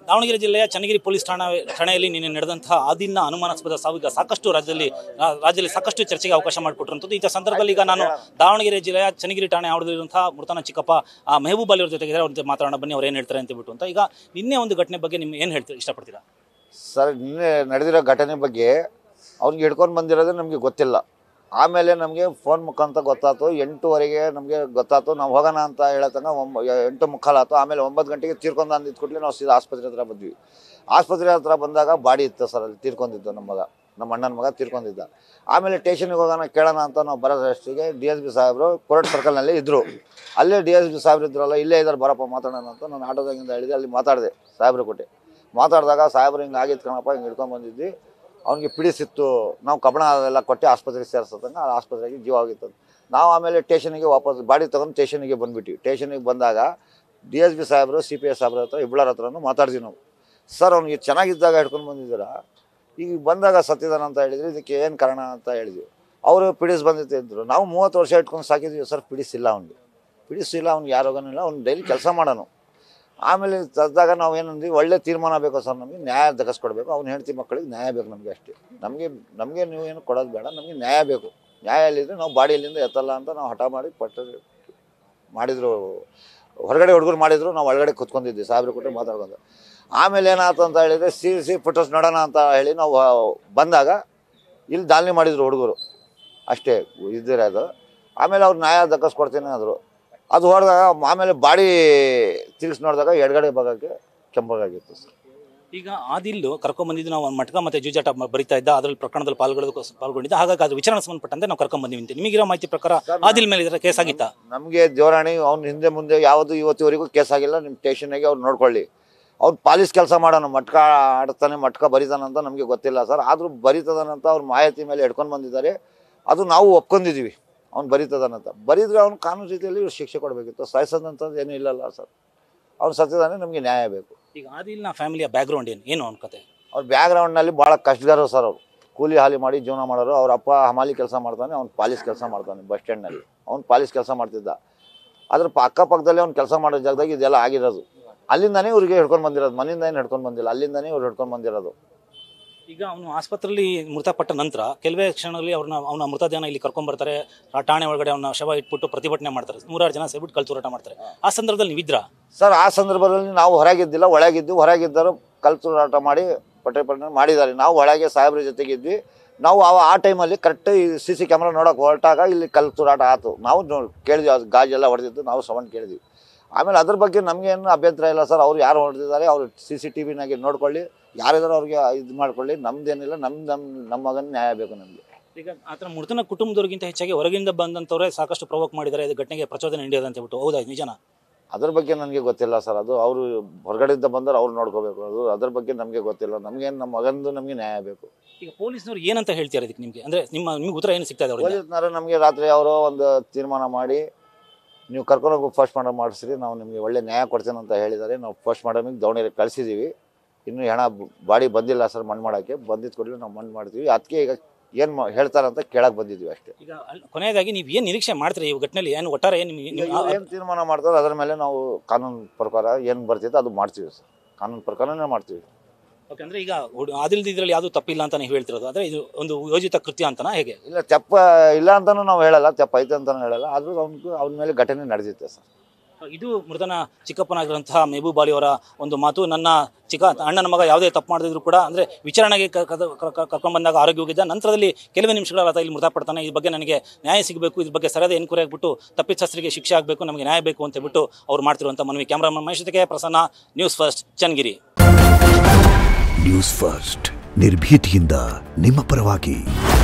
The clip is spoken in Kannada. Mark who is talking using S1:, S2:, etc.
S1: ದಾವಣಗೆರೆ ಜಿಲ್ಲೆಯ ಚನ್ನಗಿರಿ ಪೊಲೀಸ್ ಠಾಣಾ ಠಾಣೆಯಲ್ಲಿ ನಿನ್ನೆ ನಡೆದಂತಹ ಆದಿಲ್ನ ಅನುಮಾನಾಸ್ಪದ ಸಾವಿಗ ಸಾಕಷ್ಟು ರಾಜ್ಯದಲ್ಲಿ ರಾ- ರಾಜ್ಯದಲ್ಲಿ ಸಾಕಷ್ಟು ಚರ್ಚೆಗೆ ಅವಕಾಶ ಮಾಡಿಕೊಟ್ಟಿರುವಂಥದ್ದು ಈ ಸಂದರ್ಭದಲ್ಲಿ ಈಗ ನಾನು ದಾವಣಗೆರೆ ಜಿಲ್ಲೆಯ ಚನ್ನಗಿರಿ ಠಾಣೆ ಆವರಣದಲ್ಲಿರುವಂತಹ ಮೃತನ ಚಿಕ್ಕಪ್ಪ ಆ, ಮೆಹಬೂಬ್ ಅಲಿ ಅವ್ರ ಜೊತೆಗೆ ಇದ್ದಾರೆ ಅವ್ರ ಜೊತೆ ಮಾತಾಡೋಣ ಬನ್ನಿ ಅವ್ರು ಏನು ಹೇಳ್ತಾರೆ ಅಂತ ಬಿಟ್ಟು ಅಂತ ಈಗ ನಿನ್ನೆ ಒಂದು ಘಟನೆ ಬಗ್ಗೆ ನಿಮ್ಗೆ ಏನು ಹೇಳ್ತೀರಾ ಇಷ್ಟಪಡ್ತೀರಾ
S2: ಸರ್ ನಿನ್ನೆ ನಡೆದಿರೋ ಘಟನೆ ಬಗ್ಗೆ ಅವ್ನಿಗೆ ಹಿಡ್ಕೊಂಡು ಬಂದಿರೋದು ನಮಗೆ ಗೊತ್ತಿಲ್ಲ ಆಮೇಲೆ ನಮಗೆ ಫೋನ್ ಮುಖಾಂತರ ಗೊತ್ತಾಯ್ತು ಎಂಟೂವರೆಗೆ ನಮಗೆ ಗೊತ್ತಾಯ್ತು ನಾವು ಹೋಗೋಣ ಅಂತ ಹೇಳತಂಗ ಒಂಬ ಎಂಟು ಮುಕ್ಕಾಲಾಯ್ತು ಆಮೇಲೆ ಒಂಬತ್ತು ಗಂಟೆಗೆ ತೀರ್ಕೊಂಡು ಅಂದಿದ್ದು ಕೂಡಲೇ ನಾವು ಸೀದಾ ಆಸ್ಪತ್ರೆ ಹತ್ರ ಬಂದ್ವಿ ಆಸ್ಪತ್ರೆ ಹತ್ರ ಬಂದಾಗ ಬಾಡಿ ಇತ್ತು ಸರ್ ಅಲ್ಲಿ ತೀರ್ಕೊಂಡಿದ್ದು ನಮ್ಮ ಮಗ ನಮ್ಮ ಅಣ್ಣನ ಮಗ ತೀರ್ಕೊಂಡಿದ್ದ ಆಮೇಲೆ ಸ್ಟೇಷನ್ಗೆ ಹೋಗೋಣ ಕೇಳೋಣ ಅಂತ ನಾವು ಬರೋದಷ್ಟಿಗೆ ಡಿ ಎಸ್ ಬಿ ಸಾಹೇಬರು ಕೋರ್ಟ್ ಸರ್ಕಲ್ನಲ್ಲಿ ಇದ್ದರು ಅಲ್ಲೇ ಡಿ ಎಸ್ ಬಿ ಸಾಹೇಬ್ರು ಇದ್ರಲ್ಲ ಇಲ್ಲೇ ಇದ್ದಾರೆ ಬರಪ್ಪ ಮಾತಾಡೋಣ ಅಂತ ನಾನು ಆಟೋದಾಗಿಂದ ಹೇಳಿದೆ ಅಲ್ಲಿ ಮಾತಾಡಿದೆ ಸಾಹೇಬ್ರು ಕೊಟ್ಟೆ ಮಾತಾಡಿದಾಗ ಸಾಹೇಬ್ರು ಹಿಂಗೆ ಆಗಿತ್ತು ಕಣಪ್ಪ ಹಿಂಗೆ ಹಿಡ್ಕೊಂಡು ಬಂದಿದ್ವಿ ಅವ್ನಿಗೆ ಪಿಡಿಸಿತ್ತು ನಾವು ಕಬ್ಬಣ ಎಲ್ಲ ಕೊಟ್ಟು ಆಸ್ಪತ್ರೆಗೆ ಸೇರಿಸೋದಂಗೆ ಆ ಆಸ್ಪತ್ರೆಗೆ ಜೀವ ಆಗಿತ್ತು ನಾವು ಆಮೇಲೆ ಸ್ಟೇಷನಿಗೆ ವಾಪಸ್ ಬಾಡಿ ತೊಗೊಂಡು ಸ್ಟೇಷನಿಗೆ ಬಂದ್ಬಿಟ್ವಿ ಸ್ಟೇಷನಿಗೆ ಬಂದಾಗ ಡಿ ಎಸ್ ಬಿ ಸಾಹೇಬರು ಸಿ ಪಿ ಎಸ್ ಸಾಹೇಬ್ರ ಹತ್ರ ಇಬ್ಬರ ಹತ್ರನೂ ಮಾತಾಡ್ತೀವಿ ನಾವು ಸರ್ ಅವ್ನಿಗೆ ಚೆನ್ನಾಗಿದ್ದಾಗ ಹಿಡ್ಕೊಂಡು ಬಂದಿದ್ದೀರಾ ಈಗ ಬಂದಾಗ ಸತ್ತಿದಾನ ಅಂತ ಹೇಳಿದ್ರಿ ಇದಕ್ಕೆ ಏನು ಕಾರಣ ಅಂತ ಹೇಳಿದ್ವಿ ಅವರು ಪಿಡಿಸ್ ಬಂದಿತ್ತು ಇದ್ರು ನಾವು ಮೂವತ್ತು ವರ್ಷ ಇಟ್ಕೊಂಡು ಸಾಕಿದ್ವಿ ಸರ್ ಪಿಡಿಸ್ ಇಲ್ಲ ಅವ್ನಿಗೆ ಪಿಡಿಸ್ ಇಲ್ಲ ಅವ್ನಿಗೆ ಯಾರೋಗನಿಲ್ಲ ಅವ್ನು ಡೈಲಿ ಕೆಲಸ ಮಾಡೋನು ಆಮೇಲೆ ತದ್ದಾಗ ನಾವು ಏನಂದ್ವಿ ಒಳ್ಳೆ ತೀರ್ಮಾನ ಬೇಕು ಸರ್ ನಮಗೆ ನ್ಯಾಯ ದಗಿಸ್ಕೊಡ್ಬೇಕು ಅವ್ನು ಹೆಂಡತಿ ಮಕ್ಕಳಿಗೆ ನ್ಯಾಯ ಬೇಕು ನಮಗೆ ಅಷ್ಟೇ ನಮಗೆ ನಮಗೆ ನೀವು ಏನು ಕೊಡೋದು ಬೇಡ ನಮಗೆ ನ್ಯಾಯ ಬೇಕು ನ್ಯಾಯ ಎಲ್ಲಿದ್ರೆ ನಾವು ಬಾಡಿಯಲ್ಲಿಂದ ಎತ್ತಲ್ಲ ಅಂತ ನಾವು ಹಠ ಮಾಡಿ ಪಟ್ಟ ಮಾಡಿದ್ರು ಹೊರಗಡೆ ಹುಡುಗರು ಮಾಡಿದ್ರು ನಾವು ಒಳಗಡೆ ಕುತ್ಕೊಂಡಿದ್ವಿ ಸಾಹೇಬ್ರು ಕೊಟ್ಟರೆ ಮಾತಾಡ್ಕೊಂಡು ಆಮೇಲೆ ಏನಾಯ್ತು ಅಂತ ಹೇಳಿದರೆ ಸಿ ಸಿ ಫೋಟೋಸ್ ನೋಡೋಣ ಅಂತ ಹೇಳಿ ನಾವು ಆ, ಬಂದಾಗ ಇಲ್ಲಿ ದಾಳಿ ಮಾಡಿದ್ರು ಹುಡುಗರು ಅಷ್ಟೇ ಇದ್ದಿರೋದು ಆಮೇಲೆ ಅವ್ರು ನ್ಯಾಯ ದಕ್ಕಿಸ್ಕೊಡ್ತೀನಿ ಅಂದರು ಅದು ಹೊಡೆದಾಗ ಆಮೇಲೆ ಬಾಡಿ ತಿರ್ಗಿಸಿ ನೋಡಿದಾಗ ಎಡಗಡೆ ಭಾಗಕ್ಕೆ ಕೆಂಪಗಾಗಿತ್ತು ಸರ್
S1: ಈಗ ಆದಿಲ್ಲು ಕರ್ಕೊಂಡ್ಬಂದಿದ್ದು ನಾವು ಒಂದು ಮಟ್ಕ ಮತ್ತೆ ಜೂಜಾಟ ಮ- ಬರಿತಾ ಇದ್ದ ಅದ್ರಲ್ಲಿ ಪ್ರಕರಣದಲ್ಲಿ ಪಾಲ್ಗೊಳ್ಳೋದಕ್ಕೆ ಪಾಲ್ಗೊಂಡಿದ್ದ ಹಾಗಾಗಿ ಅದು ವಿಚಾರಣೆ ಸಂಬಂಧಪಟ್ಟಂತೆ ನಾವು ಕರ್ಕೊಂಡ್ಬಂದಿವಿ ಅಂತ ನಿಮಗಿರೋ ಮಾಹಿತಿ ಪ್ರಕಾರ ಆದಿಲ್ ಮೇಲೆ ಇದರ ಕೇಸ್ ಆಗಿತ್ತಾ
S2: ನಮಗೆ ದೇವರಾಣಿ ಅವ್ನು ಹಿಂದೆ ಮುಂದೆ ಯಾವುದು ಇವತ್ತಿವರೆಗೂ ಕೇಸ್ ಆಗಿಲ್ಲ ನಿಮ್ಮ ಸ್ಟೇಷನ್ಗೆ ಅವ್ರು ನೋಡ್ಕೊಳ್ಳಿ ಅವ್ನು ಪಾಲಿಸ್ ಕೆಲಸ ಮಾಡೋಣ ಮಟ್ಕ ಆಡ್ತಾನೆ ಮಟ್ಕ ಬರಿತಾನಂತ ನಮಗೆ ಗೊತ್ತಿಲ್ಲ ಸರ್ ಆದರೂ ಬರಿತದನಂತ ಅವ್ರ ಮಾಹಿತಿ ಮೇಲೆ ಹಿಡ್ಕೊಂಡು ಬಂದಿದ್ದಾರೆ ಅದು ನಾವು ಒಪ್ಕೊಂಡಿದ್ದೀವಿ ಅವ್ನು ಬರಿತದನಂತ ಬರಿದ್ರೆ ಅವ್ನು ಕಾನೂನು ರೀತಿಯಲ್ಲಿ ಇವ್ರು ಶಿಕ್ಷೆ ಕೊಡಬೇಕಿತ್ತು ಸಾಯಿಸೋದಂಥದ್ದು ಏನೂ ಇಲ್ಲಲ್ಲ ಸರ್ ಅವ್ನು ಸತ್ತಿದಾನೆ ನಮಗೆ ನ್ಯಾಯ ಬೇಕು
S1: ಈಗ ಆದಿಲ್ನ ಫ್ಯಾಮಿಲಿಯ ಬ್ಯಾಕ್ಗ್ರೌಂಡ್ ಏನು ಏನು ಅವ್ನ ಕತೆ
S2: ಅವ್ರ ಬ್ಯಾಕ್ಗ್ರೌಂಡ್ನಲ್ಲಿ ಭಾಳ ಕಷ್ಟಗಾರರು ಸರ್ ಅವರು ಕೂಲಿ ಹಾಲಿ ಮಾಡಿ ಜೀವನ ಮಾಡೋರು ಅವ್ರ ಅಪ್ಪ ಹಮಾಲಿ ಕೆಲಸ ಮಾಡ್ತಾನೆ ಅವ್ನು ಪಾಲಿಸ್ ಕೆಲಸ ಮಾಡ್ತಾನೆ ಬಸ್ ಸ್ಟ್ಯಾಂಡ್ನಲ್ಲಿ ಅವ್ನು ಪಾಲಿಸ್ ಕೆಲಸ ಮಾಡ್ತಿದ್ದ ಅದ್ರ ಪ- ಅಕ್ಕಪಕ್ಕದಲ್ಲಿ ಅವ್ನು ಕೆಲಸ ಮಾಡೋ ಜಾಗದಾಗ ಇದೆಲ್ಲ ಆಗಿರೋದು ಅಲ್ಲಿಂದನೇ ಇವ್ರಿಗೆ ಹಿಡ್ಕೊಂಡು ಬಂದಿರೋದು ಮನೆಯಿಂದ ಏನು ಹಿಡ್ಕೊಂಡು ಬಂದಿಲ್ಲ ಅಲ್ಲಿಂದನೇ ಇವ್ರು ಹಿಡ್ಕೊಂಡು ಬಂದಿರೋದು
S1: ಈಗ ಅವನು ಆಸ್ಪತ್ರೆಯಲ್ಲಿ ಮೃತಪಟ್ಟ ನಂತರ ಕೆಲವೇ ಕ್ಷಣಗಳಲ್ಲಿ ಅವ್ರನ್ನ ಅವನ ಮೃತದೇಹನ ಇಲ್ಲಿ ಕರ್ಕೊಂಡ್ ಬರ್ತಾರೆ ಆ ಠಾಣೆ ಒಳಗಡೆ ಅವನ ಶವ ಇಟ್ಬಿಟ್ಟು ಪ್ರತಿಭಟನೆ ಮಾಡ್ತಾರೆ ನೂರಾರು ಜನ ಸೇರ್ಬಿಟ್ಟು ಕಲ್ತೂರಾಟ ಮಾಡ್ತಾರೆ ಆ ಸಂದರ್ಭದಲ್ಲಿ ನೀವಿದ್ರಾ
S2: ಸರ್ ಆ ಸಂದರ್ಭದಲ್ಲಿ ನಾವು ಹೊರಗಿದ್ದಿಲ್ಲ ಒಳಗಿದ್ದು ಹೊರಗಿದ್ದರು ಕಲ್ತುರಾಟ ಮಾಡಿ ಪ್ರತಿಭಟನೆ ಮಾಡಿದ್ದಾರೆ ನಾವು ಒಳಗೆ ಸಾಹೇಬ್ರ ಜೊತೆಗಿದ್ವಿ ನಾವು ಆ ಆ ಟೈಮಲ್ಲಿ ಕರೆಕ್ಟ್ ಈ ಸಿ ಸಿ ಕ್ಯಾಮ್ರಾ ನೋಡೋಕೆ ಹೊರಟಾಗ ಇಲ್ಲಿ ಕಲ್ತುರಾಟ ಆಯ್ತು ನಾವು ನೋ- ಕೇಳಿದ್ವಿ ಅದು ಗಾಜೆಲ್ಲ ಹೊಡೆದಿದ್ದು ನಾವು ಸೌಂಡ್ ಕೇಳಿದ್ವಿ ಆಮೇಲೆ ಅದ್ರ ಬಗ್ಗೆ ನಮಗೇನು ಅಭ್ಯಂತರ ಇಲ್ಲ ಸರ್ ಅವ್ರು ಯಾರು ಹೊಡೆದಿದ್ದಾರೆ ಅವ್ರು ಸಿ ಸಿ ಟಿ ವಿನಾಗೆ ನೋಡ್ಕೊಳ್ಳಿ ಯಾರಿದಾರೋ ಅವ್ರಿಗೆ ಇದು ಮಾಡ್ಕೊಳ್ಳಿ ನಮ್ದೇನಿಲ್ಲ ನಮ್ಮ ನಮ್ಮ ನಮ್ಮ ಮಗನ ನ್ಯಾಯ ಬೇಕು ನಮಗೆ
S1: ಈಗ ಆತರ ಮೃತನ ಕುಟುಂಬದವ್ರಿಗಿಂತ ಹೆಚ್ಚಾಗಿ ಹೊರಗಿಂದ ಬಂದಂತವರೇ ಸಾಕಷ್ಟು ಪ್ರವೋಕ್ ಮಾಡಿದ್ದಾರೆ ಇದು ಘಟನೆಗೆ ಪ್ರಚೋದನೆ ನೀಡಿದೆ ಅಂತ ಹೇಳ್ಬಿಟ್ಟು ಹೌದಾ ಇದು ನಿಜನಾ
S2: ಅದ್ರ ಬಗ್ಗೆ ನನಗೆ ಗೊತ್ತಿಲ್ಲ ಸರ್ ಅದು ಅವರು ಹೊರಗಡೆಯಿಂದ ಬಂದರೆ ಅವ್ರು ನೋಡ್ಕೋಬೇಕು ಅದು ಅದ್ರ ಬಗ್ಗೆ ನಮಗೆ ಗೊತ್ತಿಲ್ಲ ನಮಗೇನು ನಮ್ಮ ಮಗಂದು ನಮಗೆ ನ್ಯಾಯ ಬೇಕು
S1: ಈಗ ಪೊಲೀಸ್ನವ್ರು ಏನಂತ ಹೇಳ್ತಾರೆ ಇದಕ್ಕೆ ನಿಮಗೆ ಅಂದ್ರೆ ನಿಮ್ಮ ನಿಮ್ಗೆ ಉತ್ತರ ಏನು ಸಿಗ್ತಾ ಇದೆ ಅವರಿಂದ
S2: ಪೊಲೀಸ್ನವರು ನಮಗೆ ರಾತ್ರಿ ಅವರು ಒಂದು ತೀರ್ಮಾನ ಮಾಡಿ ನೀವು ಕರ್ಕೊಂಡೋಗಿ ಫಸ್ಟ್ ಮಾಡಮ್ ಮಾಡಿಸ್ರಿ ನಾವು ನಿಮಗೆ ಒಳ್ಳೆ ನ್ಯಾಯ ಕೊಡ್ತೇನೆ ಅಂತ ಹೇಳಿದ್ದಾರೆ ನಾವು ಫಸ್ಟ್ ಮಾಡಮಿಗೆ ದಾವಣಗೆರೆ ಕಳಿಸಿದ್ದೀವಿ ಇನ್ನು ಹೆಣ ಬಾಡಿ ಬಂದಿಲ್ಲ ಸರ್ ಮಣ್ಣು ಮಾಡೋಕ್ಕೆ ಬಂದಿದ್ದು ಕೂಡಲೇ ನಾವು ಮಣ್ಣು ಮಾಡ್ತೀವಿ ಅದಕ್ಕೆ ಈಗ ಏನು ಹೇಳ್ತಾರೆ ಅಂತ ಕೇಳಕ್ಕೆ ಬಂದಿದ್ವಿ ಅಷ್ಟೇ
S1: ಈಗ ಅಲ್- ಕೊನೆಯದಾಗಿ ನೀವು ಏನು ನಿರೀಕ್ಷೆ ಮಾಡ್ತೀರಿ ಈ ಘಟನೆಯಲ್ಲಿ ಏನು ಒಟ್ಟಾರೆ ಏನು ನಿಮ್ಗೆ
S2: ಏನು ತೀರ್ಮಾನ ಮಾಡ್ತಾರೆ ಅದರ ಮೇಲೆ ನಾವು ಕಾನೂನು ಪ್ರಕಾರ ಏನು ಬರ್ತಿತ್ತು ಅದು ಮಾಡ್ತೀವಿ ಸರ್ ಕಾನೂನು ಪ್ರಕಾರನೇ ಮಾಡ್ತೀವಿ
S1: ಓಕೆ ಅಂದ್ರೆ ಈಗ ಆದಿಲ್ದ ಇದ್ರಲ್ಲಿ ಯಾವುದು ತಪ್ಪಿಲ್ಲ ಅಂತ ನೀವು ಹೇಳ್ತಿರೋದು ಅಂದ್ರೆ ಇದು ಒಂದು ಯೋಜಿತ ಕೃತ್ಯ ಅಂತನಾ ಹೇಗೆ
S2: ಇಲ್ಲ ತೆಪ್ಪ ಇಲ್ಲ ಅಂತಲೂ ನಾವು ಹೇಳಲ್ಲ ತೆಪ್ಪ ಐತೆ ಅಂತಲೂ ಹೇಳಲ್ಲ ಆದರೂ ಅವ್ನಿಗೆ ಅವನ ಮೇಲೆ ಘಟನೆ ನಡೆದಿತ್ತೆ ಸರ್
S1: ಇದು ಮೃತನ ಚಿಕ್ಕಪ್ಪನಾಗಿರುವಂತಹ ಮೆಹಬೂಬ್ ಅಲಿ ಅವರ ಒಂದು ಮಾತು ನನ್ನ ಚಿಕ್ಕ ಅಣ್ಣನ ಮಗ ಯಾವುದೇ ತಪ್ಪು ಮಾಡದಿದ್ರು ಕೂಡ ಅಂದ್ರೆ ವಿಚಾರಣೆಗೆ ಕ- ಕದ- ಕ- ಕ- ಕರ್ಕೊಂಡ್ ಬಂದಾಗ ಆರೋಗ್ಯವಾಗಿದ್ದ ನಂತರದಲ್ಲಿ ಕೆಲವೇ ನಿಮಿಷಗಳ ಆತ ಇಲ್ಲಿ ಮೃತಪಡ್ತಾನೆ ಈ ಬಗ್ಗೆ ನನಗೆ ನ್ಯಾಯ ಸಿಗಬೇಕು ಇದ್ರ ಬಗ್ಗೆ ಸರಿಯಾದ ಎನ್ಕ್ವೈರಿ ಆಗಿಬಿಟ್ಟು ತಪ್ಪಿತಸ್ಥರಿಗೆ ಶಿಕ್ಷೆ ಆಗಬೇಕು ನಮಗೆ ನ್ಯಾಯ ಬೇಕು ಅಂತ ಹೇಳ್ಬಿಟ್ಟು ಅವ್ರು ಮಾಡ್ತಿರುವಂಥ ಮನವಿ ಕ್ಯಾಮ್ರಾಮನ್ ಮಹೇಶ್ ಜೊತೆಗೆ Prasanna news first Channagiri
S3: news first ನಿರ್ಭೀತಿಯಿಂದ ನಿಮ್ಮ ಪರವಾಗಿ